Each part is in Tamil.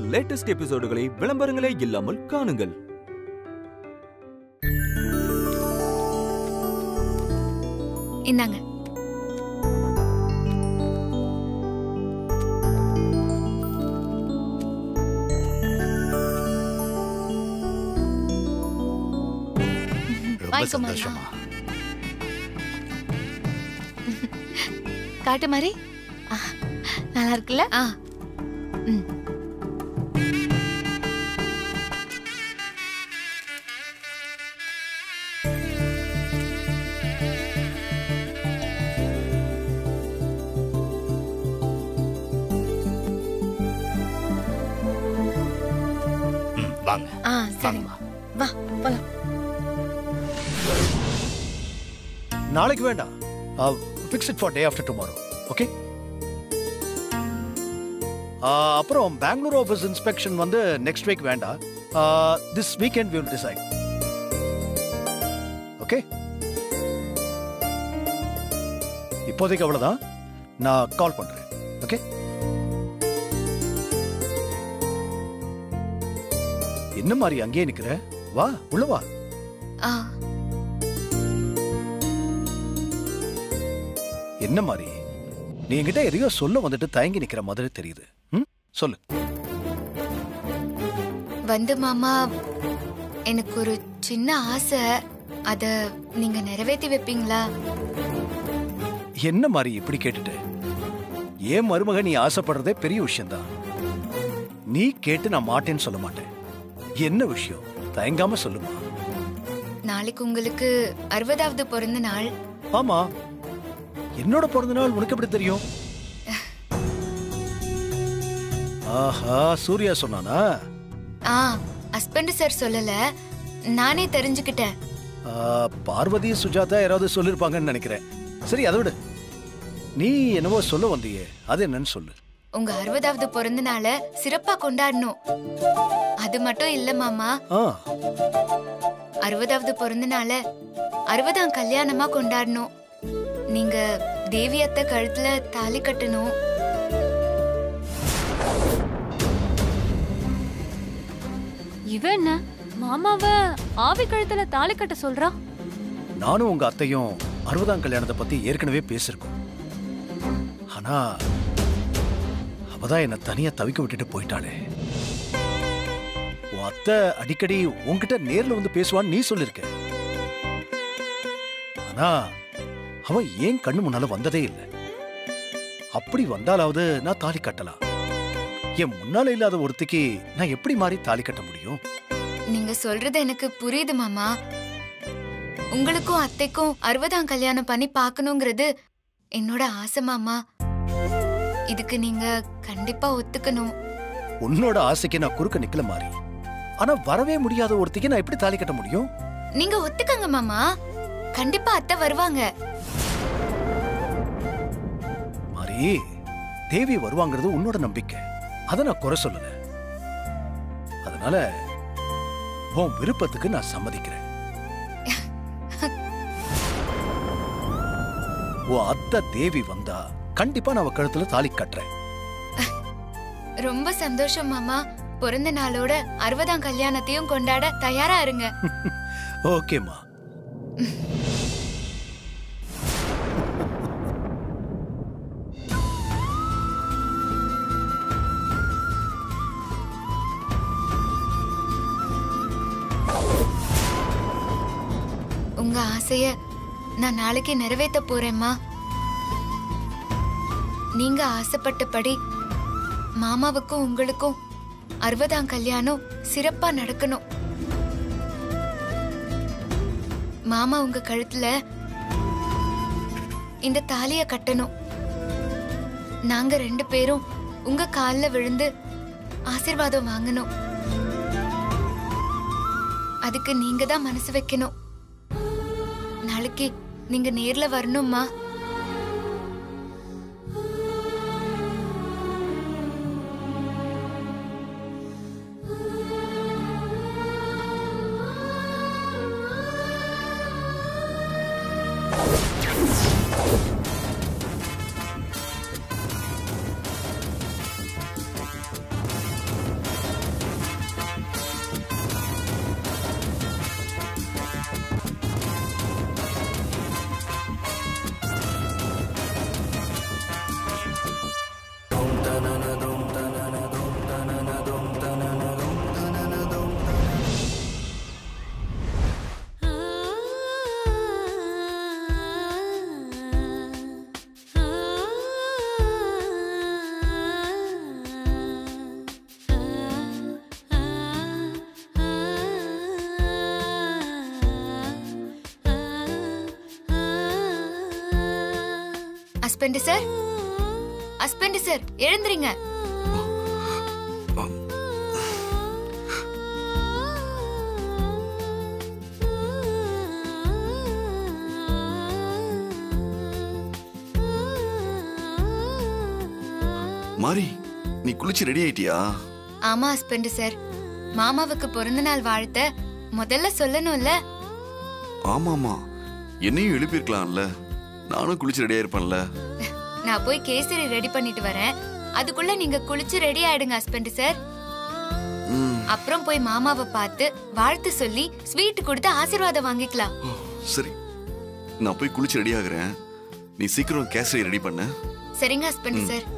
லேட்டஸ்ட் எபிசோடுகளை விளம்பரங்களே இல்லாமல் காணுங்கள் இந்தாங்க ரொம்ப வாங்கிக்கோ, மாமா. சந்தோஷமா காட்டு மாதிரி ஆ, நல்லா இருக்குல்ல ஆ ம் ம், வாங்க ஆ சரி வாங்கம்மா வா போலாம் நாளைக்கு வேண்டாம் fix it for day after tomorrow okay அப்புறம் பெங்களூர் ஆஃபீஸ் இன்ஸ்பெக்ஷன் வந்து நெக்ஸ்ட் வீக் வேண்டாம் this weekend will decide okay இப்போதைக்கு அவ்வளோதான் நான் கால் பண்றேன் ஓகே என்ன மாதிரி அங்கேயே நிக்கிற வா உள்ள வா ஆ என்ன மாதிரி நீ என்கிட்ட எதையோ சொல்ல வந்துட்டு தயங்கி நிக்கிற மாதிரி தெரியுது ம் சொல்லு வந்து மாமா எனக்கு ஒரு சின்ன ஆசை அத நீங்க நிறைவேத்தி வைப்பீங்களா என்ன மாதிரி இப்படி கேட்டுட்டு ஏன் மருமக நீ ஆசைப்படுறதே பெரிய விஷயம்தான் நீ கேட்டு நான் மாட்டேன்னு சொல்ல மாட்டேன் என்ன விஷயம் தயங்காம சொல்லுமா நாளைக்கு உங்களுக்கு அறுபதாவது பிறந்த நாள் ஆமா என்னோட பிறந்த நாள் உனக்கு எப்படி தெரியும் ஆஹா சூர்யா சொன்னானா ஆ ஹஸ்பண்ட் சார் சொல்லல நானே தெரிஞ்சுக்கிட்டேன் ஆ, பார்வதி சுஜாதா யாராவது சொல்லிருப்பாங்கன்னு நினைக்கிறேன் சரி அதை விடு நீ என்னவோ சொல்ல வந்தியே அது என்னன்னு சொல்லு உங்க அறுபதாவது பிறந்த நாளை சிறப்பா கொண்டாடணும் அது மட்டும் இல்ல மாமா ஆ அறுபதாவது பிறந்த நாளை அறுபதாம் கல்யாணமா கொண்டாடணும் நீங்க தேவி அத்தை கழுத்துல தாலி கட்டணும் இவ என்ன மாமாவ ஆவி கழுத்துல தாலி கட்ட சொல்றா நானும் உங்க அத்தையும் அறுபதாம் கல்யாணத்தை பத்தி ஏற்கனவே பேசியிருக்கோம் ஆனா அவதான் என்ன தனியா தவிக்க விட்டுட்டு போயிட்டாளே உன் அத்தை அடிக்கடி உன்கிட்ட நேர்ல வந்து பேசுவான்னு நீ சொல்லிருக்க ஆனா அவ ஏன் கண்ணு முன்னால வந்ததே இல்லை அப்படி வந்தாலாவது நான் தாலி கட்டலாம் என் முன்னால இல்லாத ஒருத்திக்கு நான் எப்படி மாறி தாலி கட்ட முடியும் நீங்க சொல்றது எனக்கு புரியுது மாமா உங்களுக்கும் அத்தைக்கும் அறுபதாம் கல்யாணம் பண்ணி பார்க்கணுங்கிறது என்னோட ஆசை மாமா இதுக்கு நீங்க கண்டிப்பா ஒத்துக்கணும் உன்னோட ஆசைக்கு நான் குறுக்க நிக்கல மாறி ஆனா வரவே முடியாத ஒருத்திக்கு நான் எப்படி தாலி கட்ட முடியும் நீங்க ஒத்துக்கங்க மாமா கண்டிப்பா அத்தை வருவாங்க மாறி தேவி வருவாங்கிறது உன்னோட நம்பிக்கை அதை நான் குறை சொல்லல அதனால உன் விருப்பத்துக்கு நான் சம்மதிக்கிறேன் உன் அத்தை தேவி வந்தா கண்டிப்பா நான் அவ கழுத்துல தாலி கட்டுறேன் ரொம்ப சந்தோஷம் மாமா பிறந்த நாளோட அறுபதாம் கல்யாணத்தையும் கொண்டாட தயாரா இருங்க ஓகேம்மா உங்க ஆசைய நான் நாளைக்கு நிறைவேத்த போறேம்மா நீங்க ஆசைப்பட்டபடி மாமாவுக்கும் உங்களுக்கும் அறுபதாம் கல்யாணம் சிறப்பா நடக்கணும் மாமா உங்க கழுத்துல இந்த தாலிய கட்டணும் நாங்க ரெண்டு பேரும் உங்க கால்ல விழுந்து ஆசீர்வாதம் வாங்கணும் அதுக்கு நீங்க தான் மனசு வைக்கணும் நாளைக்கு நீங்க நேர்ல வரணும்மா ஹஸ்பண்ட் சார் ஹஸ்பண்ட் சார் எழுந்துறீங்க மாரி நீ குளிச்சு ரெடி ஆயிட்டியா ஆமா ஹஸ்பண்ட் சார் மாமாவுக்கு பிறந்த நாள் வாழ்த்த முதல்ல சொல்லணும்ல ஆமாமா என்னையும் எழுப்பியிருக்கலாம்ல நானும் குளிச்சு ரெடியா இருப்பேன்ல நான் போய் கேசரி ரெடி பண்ணிட்டு வரேன் அதுக்குள்ள நீங்க குளிச்சு ரெடி ஆயிடுங்க ஹஸ்பண்ட் சார் ம், அப்புறம் போய் மாமாவை பார்த்து வாழ்த்து சொல்லி ஸ்வீட் கொடுத்து ஆசீர்வாதம் வாங்கிக்கலாம் சரி நான் போய் குளிச்சு ரெடி ஆகுறேன் நீ சீக்கிரம் கேசரி ரெடி பண்ண சரிங்க ஹஸ்பண்ட் ம். சார்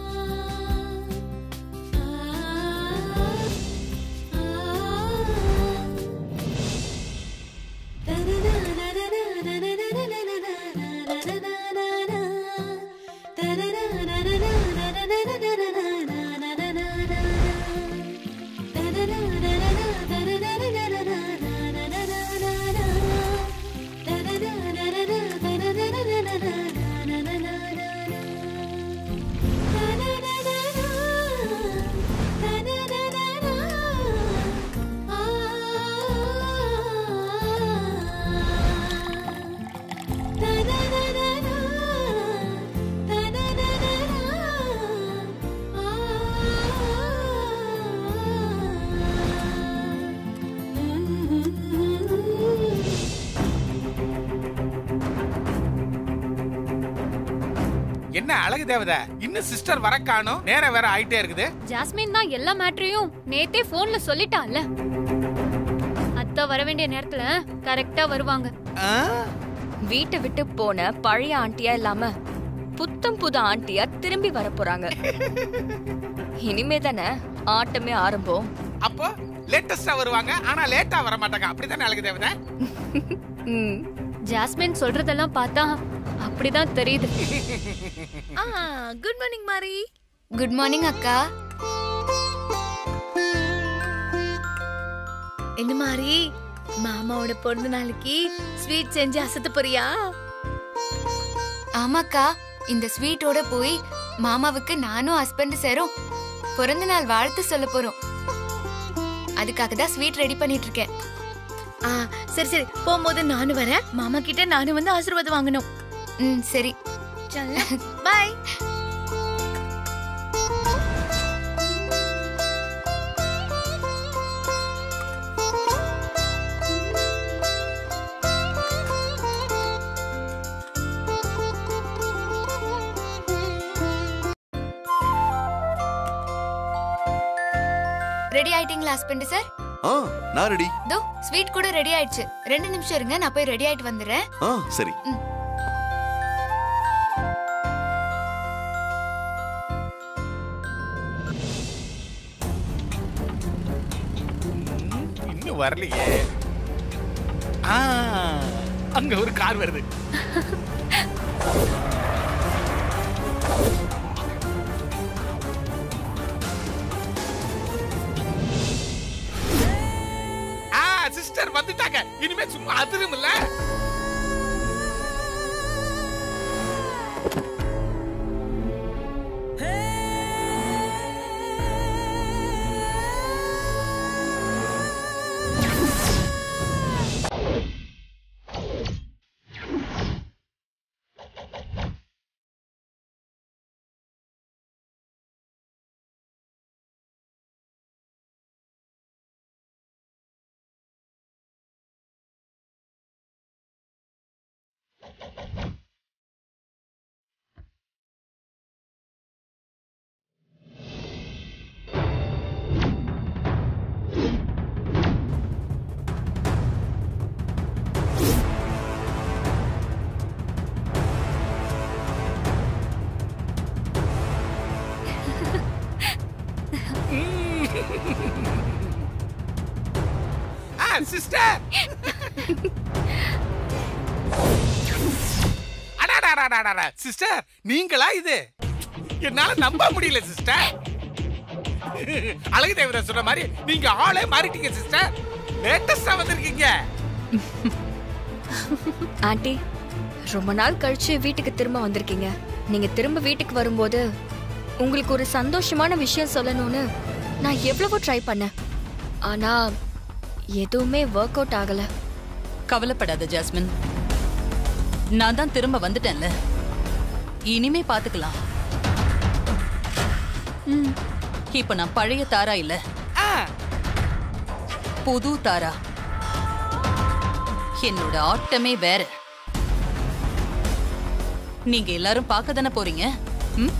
என்ன அழகு தேவதை இன்னும் சிஸ்டர் வர காணும் நேரம் வேற ஆயிட்டே இருக்குது ஜாஸ்மின் தான் எல்லா மேட்டரையும் நேத்தே போன்ல சொல்லிட்டால அத்தை வர வேண்டிய நேரத்துல கரெக்டா வருவாங்க ஆ? வீட்டை விட்டு போன பழைய ஆண்டியா இல்லாம புத்தம் புது ஆண்டியா திரும்பி வர போறாங்க இனிமே தானே ஆட்டமே ஆரம்பம் அப்போ லேட்டஸ்டா வருவாங்க ஆனா லேட்டா வர மாட்டாங்க அப்படித்தானே அழகு தேவதை ம். ஜாஸ்மின் சொல்றதெல்லாம் பார்த்தா அப்படிதான் தெரியுது good morning Mari good morning அக்கா என்ன மாரி மாமாவோட பிறந்த நாளைக்கு ஸ்வீட் செஞ்சு அசத்த போறியா ஆமாக்கா இந்த ஸ்வீட்டோட போய் மாமாவுக்கு நானும் ஹஸ்பண்ட் சேரும் பிறந்த நாள் வாழ்த்து சொல்ல போறோம் அதுக்காக தான் ஸ்வீட் ரெடி பண்ணிட்டு இருக்கேன் ஆ சரி சரி போகும்போது நானும் வரேன் மாமா கிட்ட நானும் வந்து ஆசீர்வாதம் வாங்கணும் ம் சரி பாய் ரெடி ஆயிட்டீங்களா ஹஸ்பண்ட் சார் ஆ நான் ரெடி தோ ஸ்வீட் கூட ரெடி ஆயிடுச்சு ரெண்டு நிமிஷம் இருங்க நான் போய் ரெடி ஆயிட்டு வந்துடுறேன் ஆ சரி இன்னும் வரலையே ஆ, அங்க ஒரு கார் வருது ஆ சிஸ்டர் வந்துட்டாங்க இனிமே சும்மா அதிரும் இல்ல ஆ சிஸ்டர் அடாடாடாடாடா சிஸ்டர் நீங்களா இது என்னால நம்ப முடியல சிஸ்டர் அழகு தேவதை சொன்ன மாதிரி நீங்க ஆளே மாறிட்டீங்க சிஸ்டர் லேட்டஸ்டா வந்திருக்கீங்க ஆண்டி ரொம்ப நாள் கழிச்சு வீட்டுக்கு திரும்ப வந்திருக்கீங்க நீங்க திரும்ப வீட்டுக்கு வரும்போது உங்களுக்கு ஒரு சந்தோஷமான விஷயம் சொல்லணும்னு நான் எவ்வளவோ ட்ரை பண்ணேன் ஆனா எதுவுமே ஒர்க் அவுட் ஆகல கவலைப்படாத ஜாஸ்மின் நான் தான் திரும்ப வந்துட்டேன்ல இனிமே பாத்துக்கலாம் ம், இப்ப நான் பழைய தாரா இல்ல ஆ, புது தாரா என்னோட ஆட்டமே வேற நீங்க எல்லாரும் பார்க்க தானே போறீங்க ம்?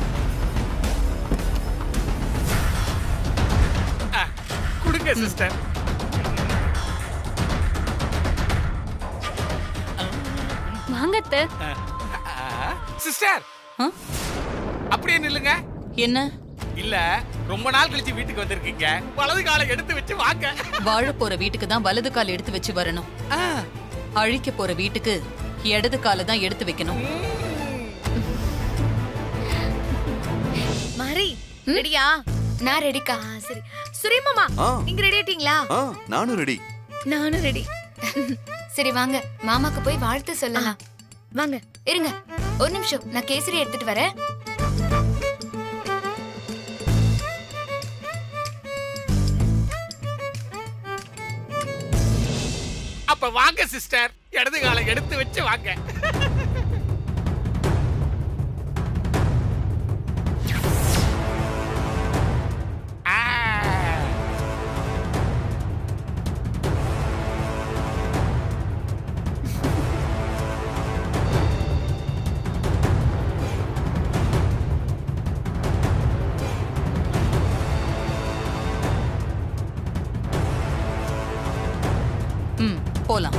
ஆ, கொடுங்க சிஸ்டர் வாங்க அத்தை சிஸ்டர் ஆ? அப்படியே நில்லுங்க என்ன இல்ல ரொம்ப நாள் கழிச்சு வீட்டுக்கு வந்திருக்கீங்க வலது காலை எடுத்து வச்சு வாங்க வாழ போற வீட்டுக்கு தான் வலது கால் எடுத்து வச்சு வரணும் ஆ, அழிக்க போற வீட்டுக்கு இடது காலை தான் எடுத்து வைக்கணும் மாரி ரெடியா நான் ரெடிக்கா ஆ, சரி சுரேமாமா ஆ. நீங்க ரெடி ஆயிட்டீங்களா ஆ நானும் ரெடி நானும் ரெடி சரி வாங்க மாமாக்கு போய் வாழ்த்து சொல்லலாம் வாங்க இருங்க ஒரு நிமிஷம் நான் கேசரி எடுத்துட்டு வரேன் அப்ப வாங்க சிஸ்டர் இடது காலை எடுத்து வச்சு வாங்க ஆ. ம் போலாம்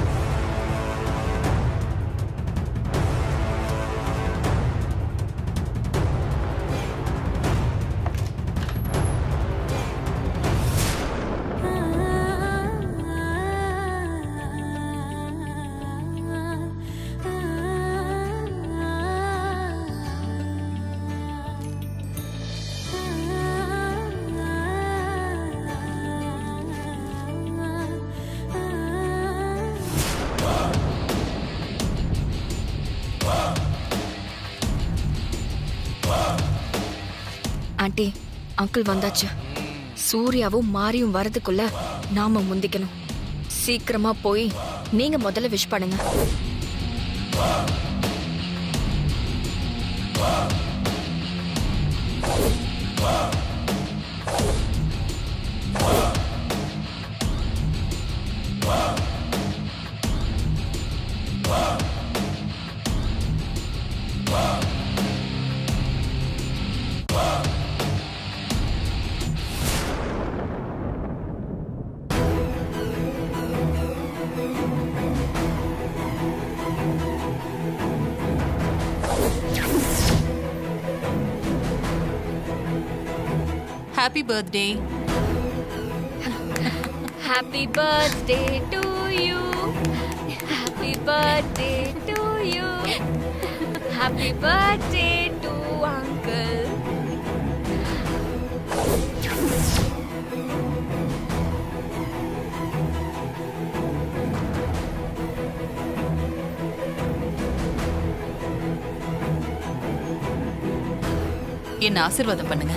ஆண்டி அங்கிள் வந்தாச்சு சூர்யாவும் மாரியும் வரதுக்குள்ள நாம முந்திக்கணும் சீக்கிரமா போய் நீங்க முதல்ல விஷ் பண்ணுங்க happy birthday happy birthday to you happy birthday to you happy birthday to uncle என்ன ஆசீர்வாதம் பண்ணுங்க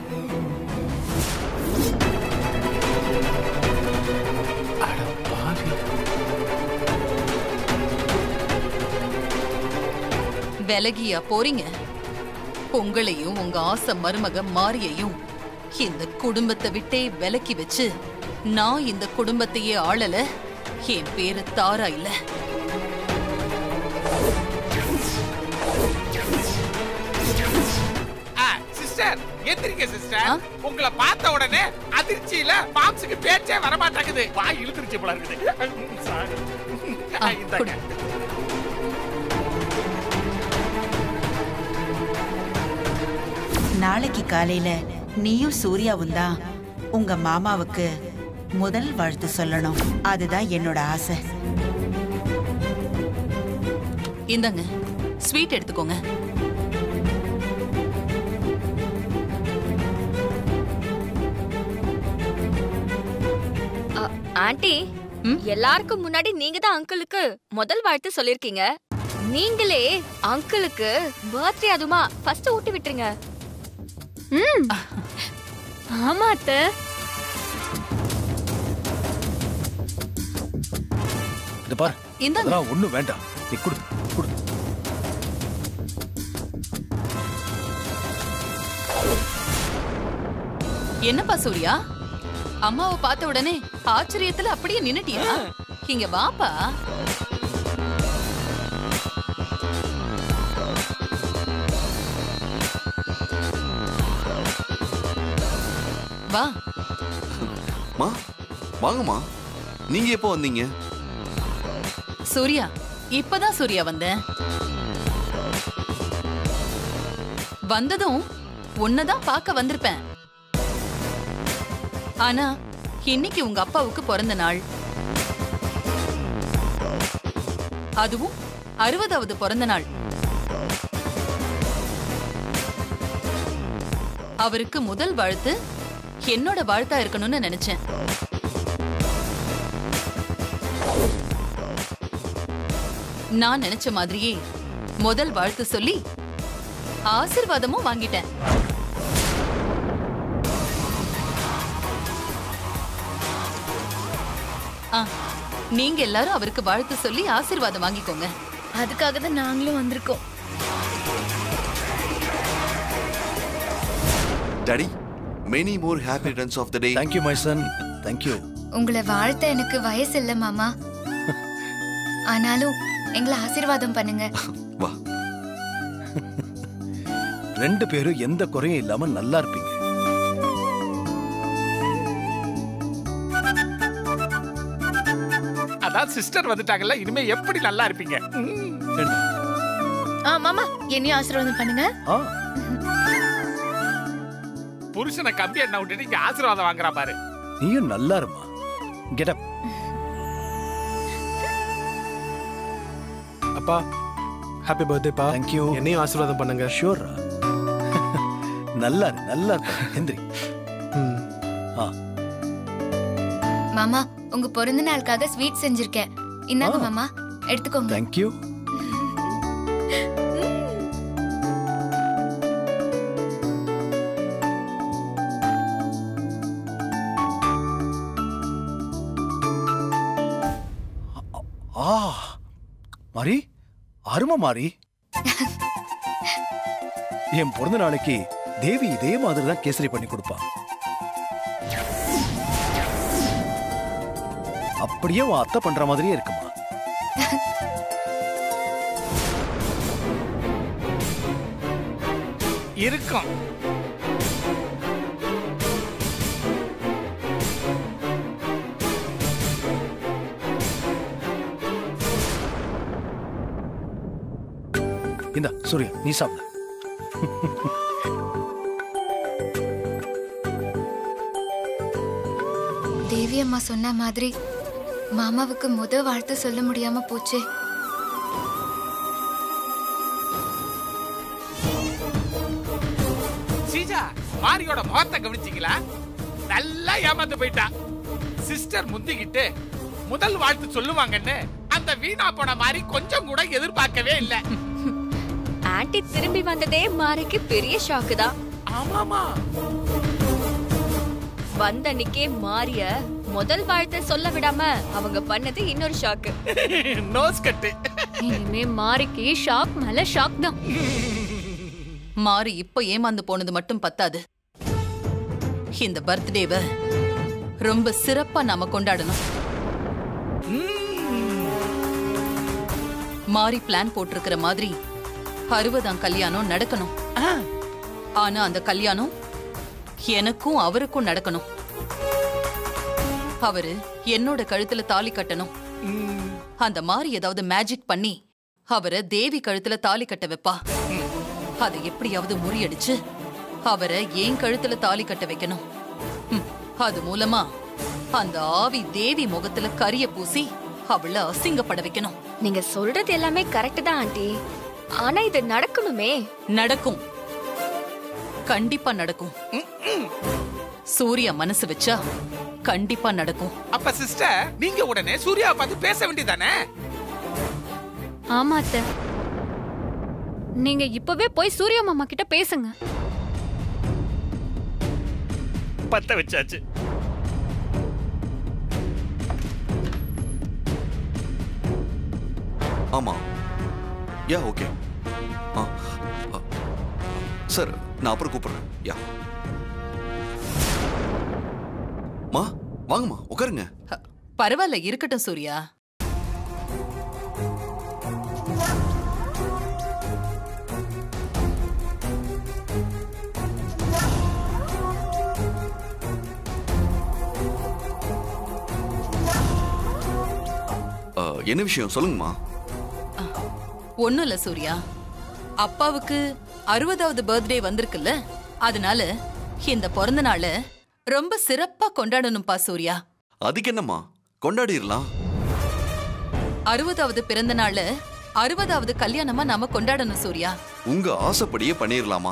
விலகியா போறீங்க உங்களையும் உங்க ஆசை மருமக மாரியையும் இந்த குடும்பத்தை விட்டே விலக்கி வச்சு நான் இந்த குடும்பத்தையே ஆளல என் பேரு தாரா இல்ல ஆ, சிஸ்டர் எந்திரிங்க சிஸ்டர் ஆ? உங்களை பார்த்த உடனே அதிர்ச்சியில பாப்ஸுக்கு பேச்சே வர மாட்டேங்குது வாய் இழுத்துருச்சு போல இருக்குது சாரி ஆ, இந்தாங்க கொடு. நாளைக்கு காலையில நீயும் சூர்யாவும் தான் உங்க மாமாவுக்கு முதல் வாழ்த்து சொல்லணும் அதுதான் என்னோட ஆசை இந்தாங்க ஸ்வீட் எடுத்துக்கோங்க ஆண்டி ம்? எல்லாருக்கும் முன்னாடி நீங்க தான் அங்கிளுக்கு முதல் வாழ்த்து சொல்லிருக்கீங்க நீங்களே அங்கிளுக்கு பர்த்டே அதுமா ஃபர்ஸ்ட் ஊட்டி விட்டுருங்க ம் ஆமா அத்தை இது பார் இந்தாங்க அதெல்லாம் ஒண்ணும் வேண்டாம் நீ குடு குடு என்னப்பா சூர்யா அம்மாவை பார்த்த உடனே ஆச்சரியத்துல அப்படியே நின்னுட்டியா இங்க வாப்பா வா மா வாங்கம்மா நீங்க எப்போ வந்தீங்க சூர்யா இப்பதான் சூர்யா வந்தேன் வந்ததும் உன்னதான் பார்க்க வந்திருப்பேன் ஆனா இன்னைக்கு உங்க அப்பாவுக்கு பிறந்த நாள் அதுவும் அறுபதாவது பிறந்த நாள் அவருக்கு முதல் வாழ்த்து என்னோட வாழ்த்தா இருக்கணும்னு நினைச்சேன் நான் நினைச்ச மாதிரியே முதல் வாழ்த்து சொல்லி ஆசிர்வாதமும் வாங்கிட்டேன் ஆ, நீங்க எல்லாரும் அவருக்கு வாழ்த்து சொல்லி ஆசிர்வாதம் வாங்கிக்கோங்க அதுக்காக தான் நாங்களும் வந்திருக்கோம் daddy many more happy returns of the day thank you my son thank you உங்களை வாழ்த்த எனக்கு வயசு இல்ல மாமா ஆனாலும் எங்களை ஆசீர்வாதம் பண்ணுங்க வா ரெண்டு பேரும் எந்த குறையும் இல்லாம நல்லா இருப்பீங்க அதான் சிஸ்டர் வந்துட்டாங்கல்ல இனிமே எப்படி நல்லா இருப்பீங்க ம். என்ன? ஆ மாமா என்னையும் ஆசீர்வாதம் பண்ணுங்க ஆ புருஷனை கம்பி எண்ணெய் விட்டுட்டு இங்க ஆசீர்வாதம் வாங்குறா பாரு நீயும் நல்லா இருமா கெட் அப் அப்பா ஹாப்பி பர்த்டேப்பா தேங்க்யூ என்னையும் ஆசீர்வாதம் பண்ணுங்க ஷூர் நல்லா இரு நல்லா இருப்ப எந்திரி ம் ஆ மாமா உங்க பிறந்த நாளுக்காக ஸ்வீட் செஞ்சிருக்கேன் இந்தாங்க ஆ. மாமா எடுத்துக்கோங்க தேங்க்யூ ஆ மாரி அருமை மாரி என் பிறந்த நாளைக்கு தேவி இதே மாதிரி தான் கேசரி பண்ணி கொடுப்பா அப்படியே உன் அத்தை பண்ற மாதிரியே இருக்குமா இருக்கும் இந்த சூர்யா நீ சாப்பிடு தேவி அம்மா சொன்ன மாதிரி மாமாவுக்கு முத வாழ்த்து சொல்ல முடியாம போச்சே சீஜா மாரியோட முகத்தை கவனிச்சீங்களா நல்லா ஏமாந்து போயிட்டா சிஸ்டர் முந்திக்கிட்டு முதல் வாழ்த்து சொல்லுவாங்கன்னு அந்த வீணா போன மாதிரி கொஞ்சம் கூட எதிர்பார்க்கவே இல்ல ஆன்ட்டி திரும்பி வந்ததே மாரிக்கு பெரிய ஷாக்கு தான் ஆமாமா வந்த அன்னைக்கே மாரிய முதல் வாழ்த்தை சொல்ல விடாம அவங்க பண்ணது இன்னொரு ஷாக்கு நோஸ் கட்டு இனிமே மாரிக்கு ஷாக் மேல ஷாக் தான் மாறி இப்ப ஏமாந்து போனது மட்டும் பத்தாது இந்த பர்த்டேவ ரொம்ப சிறப்பா நாம கொண்டாடணும் மாறி பிளான் போட்டிருக்கிற மாதிரி அறுபதாம் கல்யாணம் நடக்கணும் ஆனா அந்த கல்யாணம் எனக்கும் அவருக்கும் நடக்கணும் அவரு என்னோட கழுத்துல தாலி கட்டணும் அந்த மாதிரி ஏதாவது மேஜிக் பண்ணி அவரை தேவி கழுத்துல தாலி கட்ட வைப்பா அதை எப்படியாவது முறியடிச்சு அவரை என் கழுத்துல தாலி கட்ட வைக்கணும் ம், அது மூலமா அந்த ஆவி தேவி முகத்துல கரிய பூசி அவள அசிங்கப்பட வைக்கணும் நீங்க சொல்றது எல்லாமே கரெக்ட் தான் ஆண்டி ஆனா இது நடக்கணுமே நடக்கும் கண்டிப்பா நடக்கும் சூர்யா மனசு வச்சா கண்டிப்பா நடக்கும் அப்ப சிஸ்டர் நீங்க உடனே சூர்யாவை பார்த்து பேச வேண்டியதானே ஆமா அத்தை நீங்க இப்பவே போய் சூர்யா மாமா கிட்ட பேசுங்க பத்த வச்சாச்சு ஆமா யா ஓகே ஆ ஆ. சார் நான் அப்புறம் கூப்பிடுறேன் யா மா வாங்கம்மா உட்காருங்க பரவாயில்ல இருக்கட்டும் சூர்யா ஆ, என்ன விஷயம் சொல்லுங்கம்மா ஒண்ணும் இல்ல சூர்யா அப்பாவுக்கு அறுபதாவது பர்த்டே வந்திருக்குல்ல அதனால இந்த பிறந்த நாள ரொம்ப சிறப்பா கொண்டாடணும்பா சூர்யா அதுக்கு என்னம்மா கொண்டாடிடலாம் அறுபதாவது பிறந்த நாள அறுபதாவது கல்யாணமா நாம கொண்டாடணும் சூர்யா உங்க ஆசைப்படியே பண்ணிடலாமா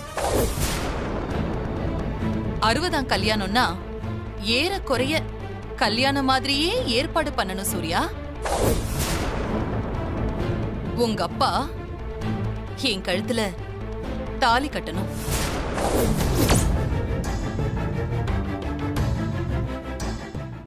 அறுபதாம் கல்யாணம்னா ஏறக்குறைய கல்யாணம் மாதிரியே ஏற்பாடு பண்ணணும் சூர்யா உங்க அப்பா என் கழுத்துல தாலி கட்டணும்